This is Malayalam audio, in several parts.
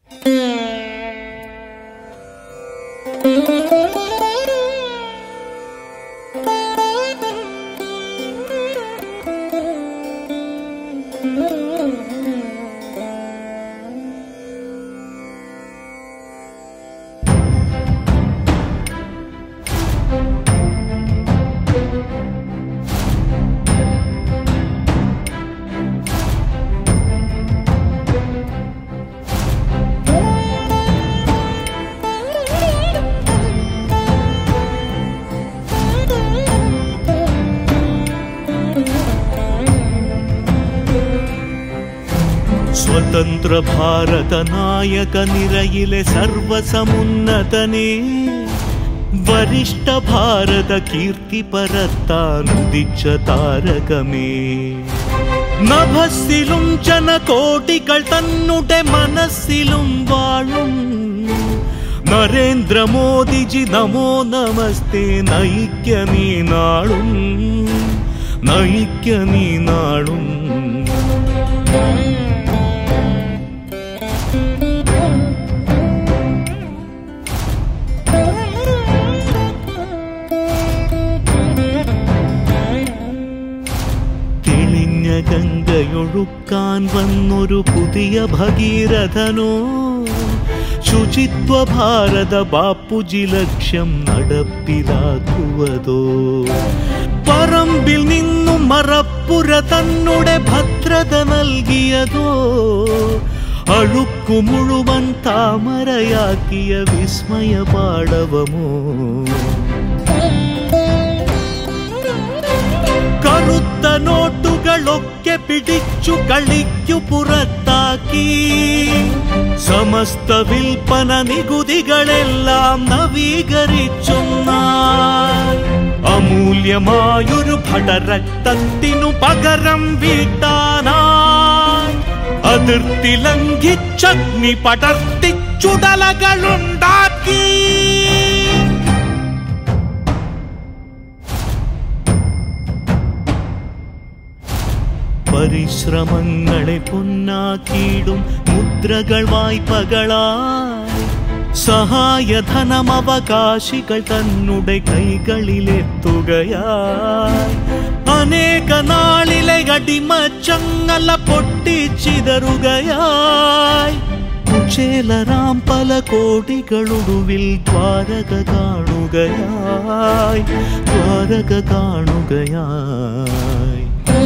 സ്വതന്ത്ര ഭാരത നായക നിരയിലെ സർവസമുന്നതനെ വരിഷ്ഠ ഭാരത കീർത്തി പരത്താൻ ഉദിച്ച താരകമേ നഭസ്സിലും ജനകോടികൾ തന്നുടെ മനസ്സിലും വാഴും നരേന്ദ്രമോദിജി നമോ നമസ്തേ നയിക്ക നീ നാളും നയിക്ക നീ നാളും തെളിഞ്ഞ ഗംഗയൊഴുക്കാൻ വന്നൊരു പുതിയ ഭഗീരഥനോ ശുചിത്വ ഭാരത ബാപ്പുജി ലക്ഷ്യം നടപ്പിലാക്കുവതോ പറമ്പിൽ നിന്നും മറപ്പുര തന്നുടെ ഭദ്രത നൽകിയതോ അഴുക്കു മുഴുവൻ താമരയാക്കിയ വിസ്മയ പാടവമോ കറുത്ത നോട്ടുകളൊക്കെ പിടിച്ചു കളിക്കു പുറത്താക്കി സമസ്ത വിൽപ്പന നികുതികളെല്ലാം നവീകരിച്ചൊന്നാൽ അമൂല്യമായൊരു ഭടരക്തത്തിനു പകരം വീട്ടാനായി അതിർത്തി ലംഘിച്ചഗ്നി പടർത്തിച്ചുടലകളുണ്ടാക്കി പരിശ്രമങ്ങളെ പൊന്നാക്കിയിടും മുദ്രകൾ വായ്പകളായി സഹായധനം അവകാശികൾ തന്നുടെ കൈകളിലെത്തുകയായി അനേക നാളിലെ അടിമച്ചങ്ങല പൊട്ടിച്ചിതറുകയായി കുചേലരാം പല കോടികളൊടുവിൽ ദ്വാരക കാണുകയായി ദ്വാരക കാണുകയായി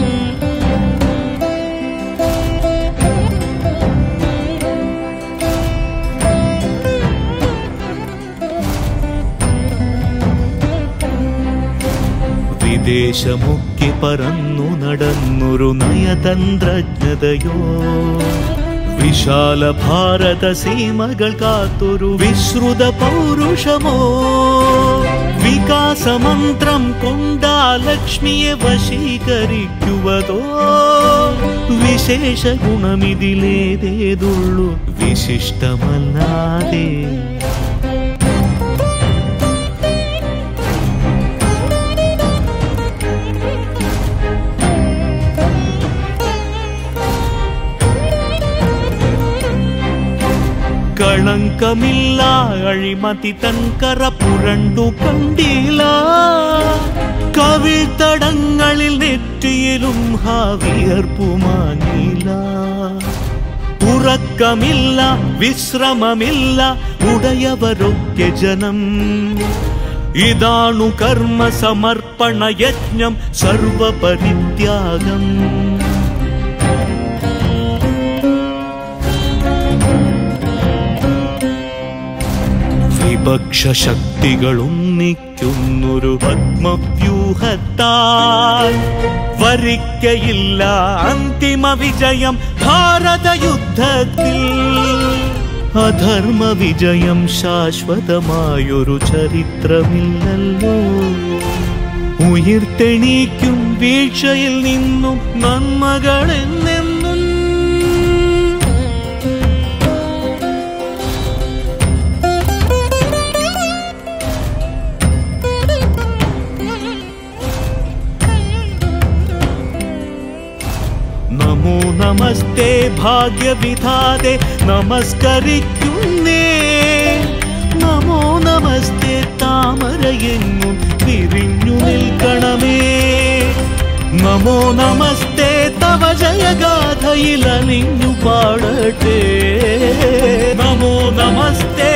വിദേശമൊക്കെ പറന്നു നടന്നൊരു നയതന്ത്രജ്ഞതയോ വിശാല ഭാരത സീമകൾ കാത്തൊരു വിശ്രുത പൗരുഷമോ വികാസമന്ത്രം കൊണ്ടാ ലക്ഷ്മിയെ വശീകരിക്കുവതോ വിശേഷ ഗുണമിതിലേതേതുള്ളൂ വിശിഷ്ടമല്ലാതെ കളങ്കമില്ല അഴിമതി തൻകറ പുരണ്ടു കണ്ടില്ല കവിൾത്തടങ്ങളിൽ നെറ്റിയിലും ഹാവിയർപ്പുമാങ്ങില്ല ഉറക്കമില്ല വിശ്രമമില്ല ഉടയവരൊക്കെ ജനം ഇതാണു കർമ്മ സമർപ്പണ യജ്ഞം സർവപരിത്യാഗം വിപക്ഷ ശക്തികളൊന്നിക്കുന്നൊരു പത്മവ്യൂഹത്താൽ വരിക്കയില്ല അന്തിമ വിജയം ഭാരത യുദ്ധത്തിൽ അധർമ്മ വിജയം ശാശ്വതമായൊരു ചരിത്രമില്ലല്ലോ ഉയർത്തെണീക്കും വീഴ്ചയിൽ നിന്നും നന്മകളെന്നെന്നും നമോ നമസ്തേ ഭാഗ്യവിധാതെ നമസ്കരിക്കുന്നേ നമോ നമസ്തേ താമരയെങ്ങും വിരിഞ്ഞു നിൽക്കണമേ നമോ നമസ്തേ തവ ജയഗാഥയിൽ അലിഞ്ഞു പാടട്ടെ നമോ നമസ്തേ